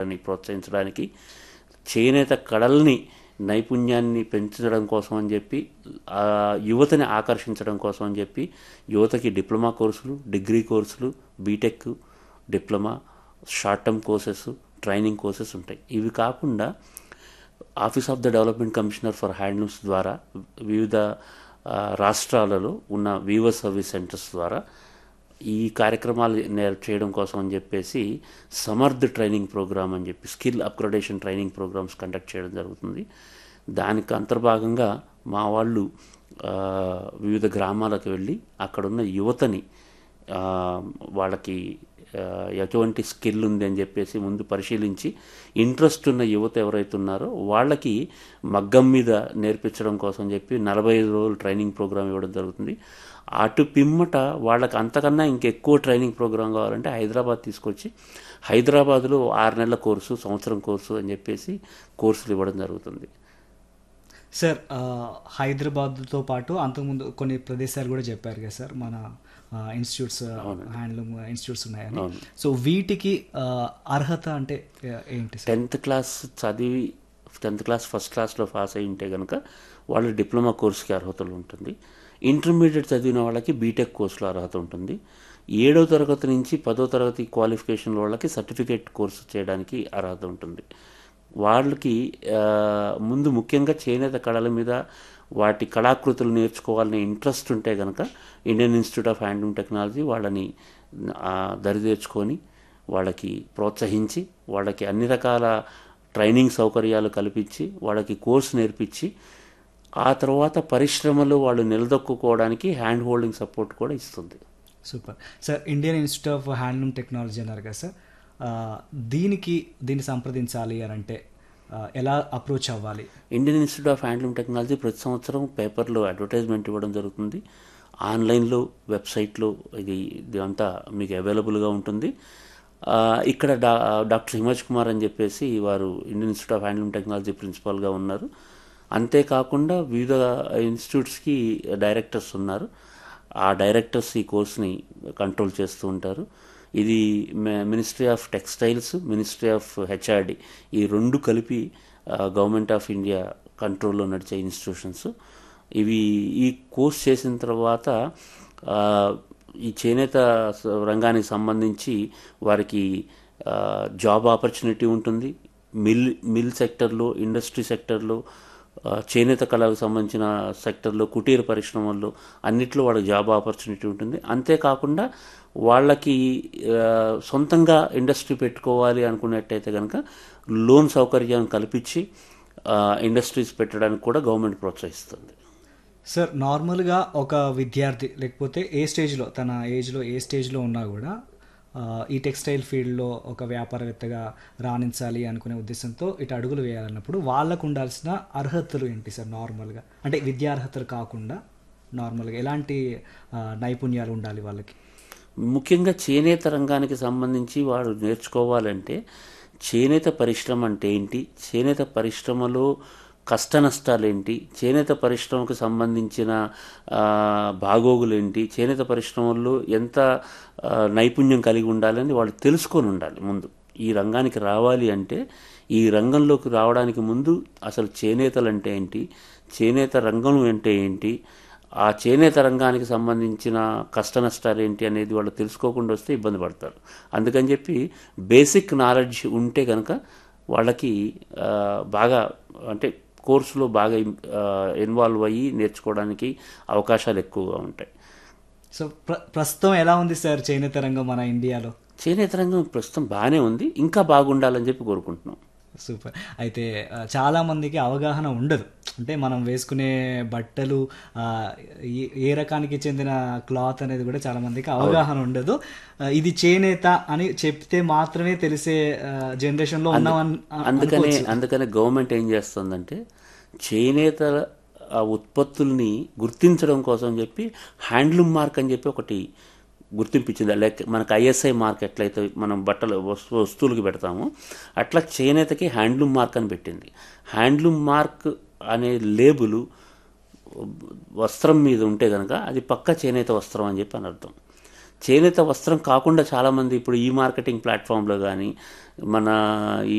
వాళ్ళని ప్రోత్సహించడానికి చేనేత కళల్ని నైపుణ్యాన్ని పెంచడం కోసం అని చెప్పి ఆ యువతని ఆకర్షించడం కోసం అని చెప్పి యువతకి డిప్లొమా కోర్సులు డిగ్రీ కోర్సులు B Tech diploma short term courses training courses ఉంటాయి ఇవి కాకుండా office of the development commissioner for handlooms ద్వారా వివిధ ఆ, రాష్ట్రాలలో ఉన్న వీవర్ సర్వీస్ సెంటర్స్ ద్వారా ఈ కార్యక్రమాలు నే- చేయడం కోసం అని చెప్పేసి సమర్థ్ ట్రైనింగ్ ప్రోగ్రామ్ అని చెప్పి skill upgradation training programs conduct చేయడం జరుగుతుంది దానికి అంతర్భాగంగా మా వాళ్ళు ఆ, వివిధ గ్రామాలకు వెళ్ళి అక్కడున్న యువతని ఆ, వాళ్ళకి ఆ, ఎటువంటి స్కిల్ ఉంది అని చెప్పేసి ముందు పరిశీలించి ఇంట్రెస్ట్ ఉన్న యువత ఎవరైతే ఉన్నారో వాళ్ళకి మగ్గం మీద నేర్పించడం కోసం చెప్పి నలభై ఐదు రోజులు ట్రైనింగ్ ప్రోగ్రామ్ ఇవ్వడం జరుగుతుంది అటు పిమ్మట వాళ్ళకి అంతకన్నా ఇంకెక్కువ ట్రైనింగ్ ప్రోగ్రామ్ కావాలంటే హైదరాబాద్ తీసుకొచ్చి హైదరాబాద్లో ఆరు నెలల కోర్సు సంవత్సరం కోర్సు అని చెప్పేసి కోర్సులు ఇవ్వడం జరుగుతుంది సార్ ఆ, హైదరాబాద్తో పాటు అంతకుముందు కొన్ని ప్రదేశాలు కూడా చెప్పారు కదా సార్ మన ఆ, ఇన్స్టిట్యూట్స్ హ్యాండ్లూమ్ ఇన్స్టిట్యూట్స్ ఉన్నాయని సో వీటికి ఆ, అర్హత అంటే ఆ, ఏంటి సార్ టెన్త్ క్లాస్ చదివి టెన్త్ క్లాస్ ఫస్ట్ క్లాస్లో పాస్ అయి ఉంటే కనుక వాళ్ళు డిప్లొమా కోర్సుకి అర్హతలు ఉంటుంది ఇంటర్మీడియట్ చదివిన వాళ్ళకి బీటెక్ కోర్సులో అర్హత ఉంటుంది ఏడో తరగతి నుంచి పదో తరగతి క్వాలిఫికేషన్ వాళ్ళకి సర్టిఫికేట్ కోర్సు చేయడానికి అర్హత ఉంటుంది వాళ్ళకి ఆ, ముందు ముఖ్యంగా చేనేత కళల మీద వాటి కళాకృతులు నేర్చుకోవాలనే ఇంట్రెస్ట్ ఉంటే కనుక Indian institute of handloom technology వాళ్ళని ఆ, దరిదేర్చుకొని వాళ్ళకి ప్రోత్సహించి వాళ్ళకి అన్ని రకాల ట్రైనింగ్ సౌకర్యాలు కల్పించి వాళ్ళకి కోర్సు నేర్పించి ఆ తర్వాత పరిశ్రమలో వాళ్ళు నిలదొక్కుకోవడానికి హ్యాండ్ హోల్డింగ్ సపోర్ట్ కూడా ఇస్తుంది super sir Indian institute of handloom technology అన్నారు కదా సార్ ఆ, దీనికి దీన్ని సంప్రదించాలి అని అంటే ఆ, ఎలా అప్రోచ్ అవ్వాలి Indian institute of handloom technology ప్రతి సంవత్సరం పేపర్లో అడ్వర్టైజ్మెంట్ ఇవ్వడం జరుగుతుంది ఆన్లైన్లో వెబ్సైట్లో ఇది ఇదంతా మీకు అవైలబుల్గా ఉంటుంది ఆ, ఇక్కడ డా డాక్టర్ హిమజ్ కుమార్ అని చెప్పేసి వారు Indian institute of handloom technology ప్రిన్సిపాల్గా ఉన్నారు అంతేకాకుండా వివిధ ఇన్స్టిట్యూట్స్కి డైరెక్టర్స్ ఉన్నారు ఆ డైరెక్టర్స్ ఈ కోర్స్ని కంట్రోల్ చేస్తూ ఉంటారు ఇది ministry of textiles ministry of HRD ఈ రెండు కలిపి గవర్నమెంట్ ఆఫ్ ఇండియా కంట్రోల్లో నడిచే ఇన్స్టిట్యూషన్స్ ఇవి ఈ కోర్స్ చేసిన తర్వాత ఆ, ఈ చేనేత స- రంగానికి సంబంధించి వారికి ఆ, జాబ్ ఆపర్చునిటీ ఉంటుంది మిల్ మిల్ సెక్టర్లో ఇండస్ట్రీ సెక్టర్లో ఆ, చేనేత కళకు సంబంధించిన సెక్టర్లో కుటీర పరిశ్రమల్లో అన్నిట్లో వాళ్ళకి జాబ్ ఆపర్చునిటీ ఉంటుంది అంతేకాకుండా వాళ్ళకి ఆ, సొంతంగా ఇండస్ట్రీ పెట్టుకోవాలి అనుకున్నట్టయితే కనుక లోన్ సౌకర్యాన్ని కల్పించి ఆ, ఇండస్ట్రీస్ పెట్టడానికి కూడా గవర్నమెంట్ ప్రోత్సహిస్తుంది సార్ నార్మల్గా ఒక విద్యార్థి లేకపోతే ఏ స్టేజ్లో తన ఏజ్లో ఏ స్టేజ్లో ఉన్నా కూడా ఆ, ఈ టెక్స్టైల్ ఫీల్డ్లో ఒక వ్యాపారవేత్తగా రాణించాలి అనుకునే ఉద్దేశంతో ఇటు అడుగులు వేయాలన్నప్పుడు వాళ్ళకు ఉండాల్సిన అర్హతలు ఏంటి సార్ నార్మల్గా అంటే విద్యార్హతలు కాకుండా నార్మల్గా ఎలాంటి ఆ, నైపుణ్యాలు ఉండాలి వాళ్ళకి ముఖ్యంగా చేనేత రంగానికి సంబంధించి వాడు నేర్చుకోవాలంటే చేనేత పరిశ్రమ అంటే ఏంటి చేనేత పరిశ్రమలో కష్ట నష్టాలేంటి చేనేత పరిశ్రమకు సంబంధించిన ఆ, బాగోగులేంటి చేనేత పరిశ్రమల్లో ఎంత ఆ, నైపుణ్యం కలిగి ఉండాలని వాళ్ళు తెలుసుకొని ఉండాలి ముందు ఈ రంగానికి రావాలి అంటే ఈ రంగంలోకి రావడానికి ముందు అసలు చేనేతలు అంటే ఏంటి చేనేత రంగం అంటే ఏంటి ఆ చేనేత రంగానికి సంబంధించిన కష్ట నష్టాలు ఏంటి అనేది వాళ్ళు తెలుసుకోకుండా వస్తే ఇబ్బంది పడతారు అందుకని చెప్పి బేసిక్ నాలెడ్జ్ ఉంటే కనుక వాళ్ళకి ఆ, బాగా అంటే కోర్సులో బాగా ఇన్వాల్వ్ అయ్యి నేర్చుకోవడానికి అవకాశాలు ఎక్కువగా ఉంటాయి సో ప్ర ప్రస్తుతం ఎలా ఉంది సార్ చేనేత రంగం మన ఇండియాలో చేనేత రంగం ప్రస్తుతం బాగానే ఉంది ఇంకా బాగుండాలని చెప్పి కోరుకుంటున్నాం సూపర్ అయితే ఆ, చాలా మందికి అవగాహన ఉండదు అంటే మనం వేసుకునే బట్టలు ఆ, ఏ- ఏ రకానికి చెందిన క్లాత్ అనేది కూడా చాలా మందికి అవగాహన ఉండదు ఆ, ఇది చేనేత అని చెప్తే మాత్రమే తెలిసే జనరేషన్ లో ఉన్నాం అన్- అ- అందుకనే అందుకనే గవర్నమెంట్ ఏం చేస్తుందంటే చేనేత ఆ ఉత్పత్తుల్ని గుర్తించడం కోసం చెప్పి హ్యాండ్లూమ్ మార్క్ అని చెప్పి ఒకటి గుర్తింపించింది లైక్ మనకు ఐఎస్ఐ మార్క్ ఎట్లయితే మనం బట్టలు వస్తు వస్తువులకి పెడతామో అట్లా చేనేతకి హ్యాండ్లూమ్ మార్క్ అని పెట్టింది హ్యాండ్లూమ్ మార్క్ అనే లేబులు వస్త్రం మీద ఉంటే కనుక అది పక్క చేనేత వస్త్రం అని చెప్పి అని అర్థం చేనేత వస్త్రం కాకుండా చాలామంది ఇప్పుడు ఈ మార్కెటింగ్ ప్లాట్ఫామ్లో కానీ మన ఈ